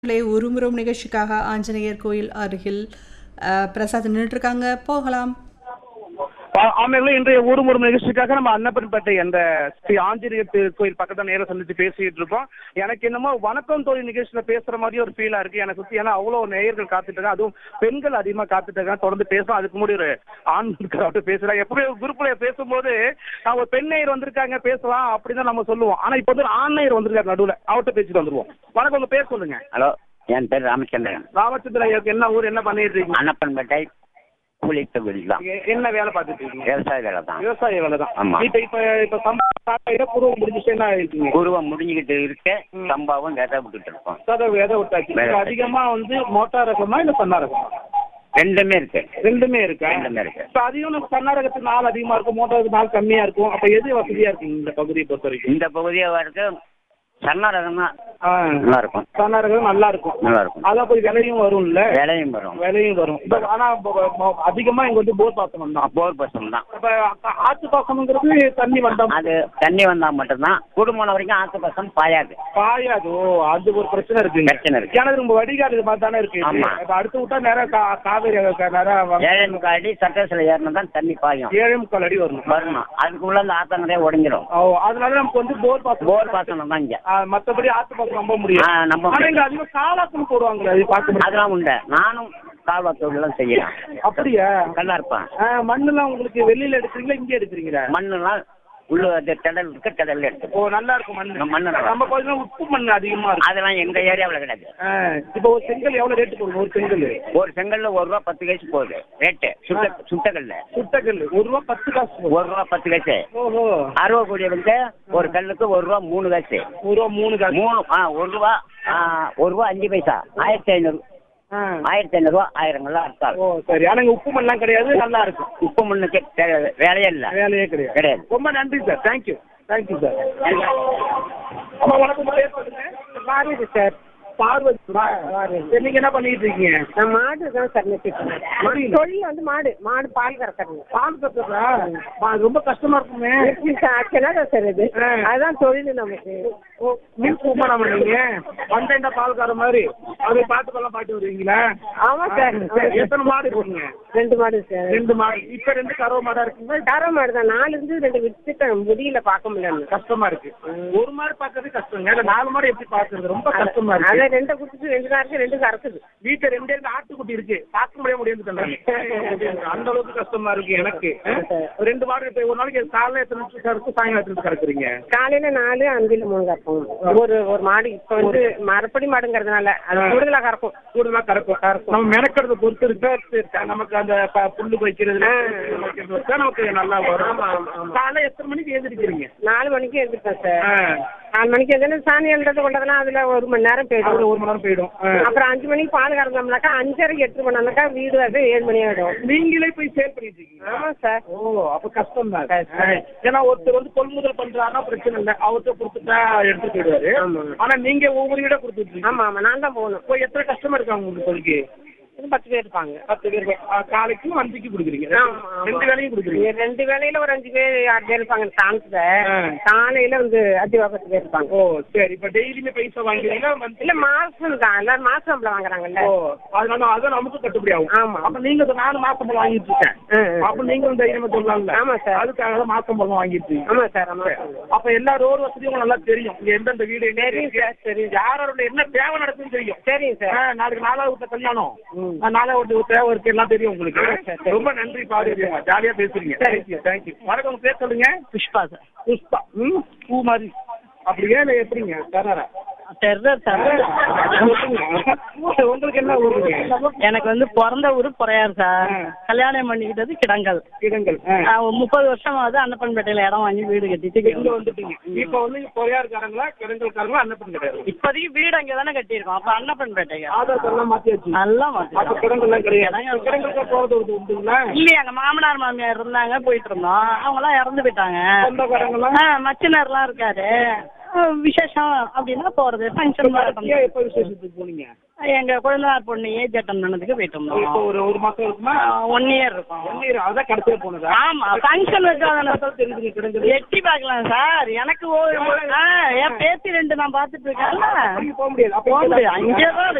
நேயர்களே, உருமுறும் நிகழ்ச்சிக்காக ஆஞ்சநேயர் கோயில் அருகில் அ, பிரசாத் நின்றுட்டு இருக்காங்க போகலாம் ஆ- ஆமையில இன்றைய ஊர் ஒரு நிகழ்ச்சிக்காக நம்ம அன்னப்பன்பேட்டை அந்த ஸ்ரீ ஆஞ்சநேயர் கோயில் பக்கத்துல நேரம் சந்திச்சு பேசிட்டு இருக்கோம் எனக்கு என்னமோ வணக்கம் தோழி நிகழ்ச்சியில பேசுற மாதிரி ஒரு ஃபீலா இருக்கு எனக்கு சுத்தி ஏன்னா அவ்வளவு நேயர்கள் காத்துட்டு இருக்காங்க அதுவும் பெண்கள் அதிகமா காத்துட்டு இருக்காங்க தொடர்ந்து பேசும் அதுக்கு முன்னாடி ஒரு ஆண் இருக்கிறவர்கிட்ட பேசுறாங்க எப்பவுமே குரூப்ல பேசும்போது நான் ஒரு பெண் நேயர் வந்திருக்காங்க பேசலாம் அப்படின்னு நம்ம சொல்லுவோம் ஆனா இப்ப வந்து ஒரு ஆண் நேயர் வந்திருக்காரு நடுவுல அவர்கிட்ட பேசிட்டு வந்துருவோம் வணக்கம் உங்க பேர் சொல்லுங்க ஹலோ என் பேர் ராமச்சந்திரன் ராமச்சந்திரன் ஐயாவுக்கு என்ன ஊர் என்ன பண்ணிட்டு இருக்கீங்க அன்னப்பன்பேட்டை கூலி தொழில் தான் எ- என்ன வேலை பார்த்துட்டு இருக்கீங்க விவசாய வேலை தான் விவசாய வேலை தான் ஆமா. இப்ப இப்ப இப்ப சம்பளம் பூர்வம் முடிஞ்சுட்டு என்ன இருக்கீங்க குருவம் முடிஞ்சுக்கிட்டு இருக்கு சம்பாவும் விதை விட்டுட்டு இருக்கோம் சதவீதம் எதை விட்டாச்சு வேலை. இப்ப அதிகமா வந்து மோட்டார் ரகமா இல்ல சன்னா ரகமா ரெண்டுமே இருக்கு ரெண்டுமே இருக்கா ரெண்டுமே இருக்கு இப்ப அதிகம் நம்ம சன்னாரகத்துக்கு நாள் அதிகமா இருக்கும் மோட்டாருக்கு நாள் கம்மியா இருக்கும் அப்ப எது வசதியா இருக்கும் இந்த பகுதியை பொறுத்த வரைக்கும் இந்த பகுதியை வரைக்கும் சன்ன ரகம் தான் ஆ, நல்லா இருக்கும் சன்னாரகம் நல்லா இருக்கும் நல்லா இருக்கும் அதான் போய் விலையும் வரும்ல விலையும் வரும் விலையும் வரும் இப்ப ஆனா ப- ப- அதிகமா இங்க வந்து போர் பாசனம் தான் போர் பசம் தான் இப்ப ஆ- ஆத்து பாசனங்கிறது தண்ணி வந்தா அது தண்ணி வந்தா மட்டும்தான் குடும்பம் வரைக்கும் ஆத்து பசம் பாயாது பாயாது ஓ அது ஒரு பிரச்சனை இருக்குங்க பிரச்சனை இருக்கு. ஏன்னா நம்ம வடிகால் மாதிரி தானே இருக்கு ஆமா. இப்ப அடுத்து விட்டா நேரா கா- காவேரி க- நேரா வ- ஏழை முக்கால் அடி சட்டசில ஏறினா தான் தண்ணி பாயும் ஏழே முக்கால் அடி வரணும் வரணும் அதுக்குள்ள அந்த ஆத்தா நிறைய உடஞ்சிரும் ஓ அதனால நமக்கு வந்து போர் பாசனம் போர் பாசனம் தான் இங்க ஆ, மத்தபடி ஆத்து பாசனம் நம்ப முடியும் ஆ, நம்ப ஆனா முடியாது. இங்க அதிகம் காலாக்குன்னு போடுவாங்களே அது பார்க்க முடியும் அதெல்லாம் உண்டு நானும் கால்வா தொழிலாம் செய்யறேன் அப்படியா நல்லா இருப்பேன் ஆ, மண்ணெல்லாம் உங்களுக்கு வெளியில எடுக்கிறீங்களா இங்கே எடுக்கிறீங்களா மண்ணெல்லாம் உள்ள அது திடல் இருக்கு திடல் எடுத்து ஓ நல்லா இருக்கும் மண்ணு நம்ம மண்ணு நல்லா நம்ம பகுதியில உப்பு மண் அதிகமா இருக்கும் அதெல்லாம் எங்க ஏரியாவில் கிடையாது ஆ, இப்போ ஒரு செங்கல் எவ்வளவு ரேட்டு போடுங்க ஒரு செங்கல் ஒரு செங்கல்ல ஒரு ரூபா பத்து காசு போகுது ரேட்டு சுட்ட சுட்டக்கல்ல சுட்டக்கல் ஒரு ரூபா பத்து காசு போகுது. ஒரு ரூபா பத்து காசு ஓஹோ அறுவை கூடிய வந்து ஒரு கல்லுக்கு ஒரு ரூபா மூணு காசு ஒரு ரூபா மூணு காசு மூணு ஆ ஒரு ரூபா ஆ, ஒரு ரூபா அஞ்சு பைசா ஆயிரத்தி ஐநூறு ஆ. ஆயிரத்தி ஐநூறுரூவா ஆயிரங்கள்லாம் அர்த்தால் ஓ சரி ஆனா இங்க உப்பு மண்ணெல்லாம் கிடையாது நல்லா இருக்கும் உப்பு முன்னுக்கு தே- வேலையே இல்லை வேலையே கிடையாது கிடையாது ரொம்ப நன்றி சார் தேங்க்யூ தேங்க்யூ சார் அம்மா வணக்கம் உங்க பேர் சொல்லுங்க பார்வதி சார் பார்வதி சரி நீங்க என்ன பண்ணிட்டு இருக்கீங்க நான் மாடு தான் சார் நிறுத்திட்டு மாடு? தொழில் வந்து மாடு மாடு பால் கறக்கிறது பால் கத்துறா ரொம்ப கஷ்டமா இருக்குமே ஆக்சுவலாக தான் சார் இது ஆ. அதுதான் தொழில் நமக்கு ஓ, மில்க் உமா நம்ம நீங்க பண்டா பால்கார மாதிரி அதை பார்த்து பல்லாம் பாட்டு வருவீங்களா ஆமா சார் எத்தனை மாடு இருக்கீங்க ரெண்டு மாடு சார் ரெண்டு மாடு இப்ப ரெண்டு கறவை மாடா இருக்குங்களா தர மாடு தான் நாலு இருந்து ரெண்டு விட்டுட்டேன் முடியல பார்க்க முடியல கஷ்டமா இருக்கு ஒரு மாடு பாக்குறது கஷ்டங்க இல்ல நாலு மாடு எப்படி பாக்குறது ரொம்ப கஷ்டமா அதை இருக்கு ரெண்டை குடிச்சு ரெண்டு தான் இருக்கு ரெண்டு கறக்குது வீட்டுல ரெண்டே ரெண்டு ஆட்டுக்குட்டி இருக்கு பார்க்க முடிய முடியாது அந்த அளவுக்கு கஷ்டமா இருக்கு எனக்கு ஒரு ரெண்டு மாடு இப்ப ஒரு நாளைக்கு காலைல எத்தனை நிமிஷம் கறக்கு சாயங்காலம் எத்தனை நிமிஷம் கறக்குறீங்க காலையில நாலு அஞ்சுல மூணு கறக்கும் ஒரு ஒரு மாடு இப்ப வந்து மரப்படி மாடுங்கிறதுனால அது கூடுதலா கறக்கும் கூடுதலா கறக்கும் நம்ம மெனக்கிறத பொறுத்து இருக்கு நமக்கு அந்த ப- புல்லு வைக்கிறதுல வைக்கிறது வச்சா நமக்கு நல்லா வரும் காலைல எத்தனை மணிக்கு எழுந்திருக்கிறீங்க நாலு மணிக்கு எழுந்திருப்பேன் சார் ஆ. நாலு மணிக்கு எதுனா சாணி எழுதுறது கொண்டதெல்லாம் அதுல ஒரு மணி நேரம் அதுல போயிடும் ஒரு மணி நேரம் போயிடும் ஆ. அப்புறம் அஞ்சு மணிக்கு பால் கறந்தோம்னாக்கா அஞ்சரை எட்டு மணினாக்கா வீடு வந்து ஏழு மணி ஆயிடும் நீங்களே போய் சேல் பண்ணிட்டு இருக்கீங்க ஆமா சார் ஓ அப்ப கஷ்டம் தான் ஏன்னா ஒருத்தர் வந்து கொள்முதல் பண்றாருன்னா பிரச்சனை இல்லை அவர்கிட்ட கொடுத்துட்டா எடுத்து போயிடுவாரு ஆமா. ஆனா நீங்க ஒவ்வொரு வீட கொடுத்துட்டு ஆமா ஆமா நான் தான் போகணும் இப்போ எத்தனை கஸ்டமர் இருக்காங்க உங்களுக்கு இப்போதைக்கு இன்னும் பத்து பேர் இருப்பாங்க பத்து பேர் ஆ, காலைக்கும் அஞ்சுக்கு கொடுக்குறீங்க ஆமா, ஆமா. ரெண்டு வேலையும் கொடுக்குறீங்க இங்க ரெண்டு வேலையில ஒரு அஞ்சு பேர் ஆறு பேர் இருப்பாங்க சாயத்துல ஆ. காலையில வந்து அஞ்சு பத்து பேர் இருப்பாங்க ஓ சரி இப்ப டெய்லியுமே பைசா வாங்குறீங்களா monthly? இல்ல மாசம் தான் எல்லாரும் மாசம் சம்பளம் வாங்குறாங்கல்ல ஓ அதனால அதான் நமக்கு கட்டுப்படி ஆகும் ஆமா. அப்ப நீங்க இந்த நாலு மாசம் பழம் வாங்கிட்டு இருக்கேன் ஆ, ஆ. அப்ப நீங்களும் தைரியமா சொல்லலாம்ல ஆமா சார். அதுக்காக தான் மாசம் பழம் வாங்கிட்டு இருக்கீங்க ஆமா சார் ஆமா அப்ப எல்லா ரோடு வசதியும் உங்களுக்கு நல்லா தெரியும் இங்க எந்தெந்த வீடு எங்க தெரியும் இருக்கு. சார், தெரியும். யாரோட என்ன தேவை நடக்குன்னு தெரியும் சரிங்க சார் ஆ, நாளைக்கு நாலாவது வீட்டுல கல்யாணம் ம். ஆ, நாலாவது வீட்டு தேவை இருக்கு எல்லாம் தெரியும் உங்களுக்கு ஆ, சரி, சரி. ரொம்ப நன்றி பாரு ஜாலியா பேசுறீங்க தேங்க்யூ தேங்க்யூ வணக்கம் உங்க பேர் சொல்லுங்க புஷ்பா சார் புஷ்பா ம் பூ மாதிரி அப்படியே இல்லை எப்படிங்க தரரா டெரர் சார் உங்களுக்கு என்ன ஊருங்க எனக்கு வந்து பிறந்த ஊர் பொறையார் சார் ஆ. கல்யாணம் பண்ணிக்கிட்டது கிடங்கல் இடங்கள் ஆ. நான் ஒரு முப்பது வருஷமாவது அன்னப்பன்பேட்டையில இடம் வாங்கி வீடு கட்டிட்டு இங்க வந்துட்டீங்க இப்ப வந்து பொறையாருக்காரங்களா கிடங்கல்காரங்களா அன்னப்பன் கிடையாது இப்போதைக்கு வீடு அங்கே தானே கட்டியிருக்கோம் அப்போ அன்னப்பன்பேட்டைங்க ஆதார் எல்லாம் மாத்தியாச்சு நல்லா அப்ப மாற்றி கிடங்கெல்லாம் கிடையாது கிடங்கு- கிடங்களுக்கு போறது ஒரு உண்டுங்களா இல்லையே எங்க மாமனார் மாமியார் இருந்தாங்க போயிட்டு இருந்தோம் அவங்களாம் இறந்து போயிட்டாங்க சொந்தக்காரங்களாம் ஆ மச்சினர்லாம் இருக்காரு அஹ், விசேஷம் அப்படின்னா போறது ஃபங்க்ஷன் கடைசியா எப்ப விசேஷத்துக்கு போனீங்க எங்க குழந்தையார் பொண்ணு ஏஜ் அட்டன் பண்ணதுக்கு போயிட்டு இப்போ வந்தோம் ஒரு ஒரு மாசம் இருக்குமா ஒன் இயர் இருக்கும் ஒன் இயர் அதான் கடைசியா போனதா ஆமா ஃபங்க்ஷன் வச்சாதானே தெரிஞ்சுங்க கிடைஞ்சது எட்டி பார்க்கலாம் சார் எனக்கு ஒரு- ஆ, என் பேத்தி ரெண்டு நான் பார்த்துட்டு இருக்கேன்ல போக முடியாது அப்ப போக முடியாது அங்கேதான்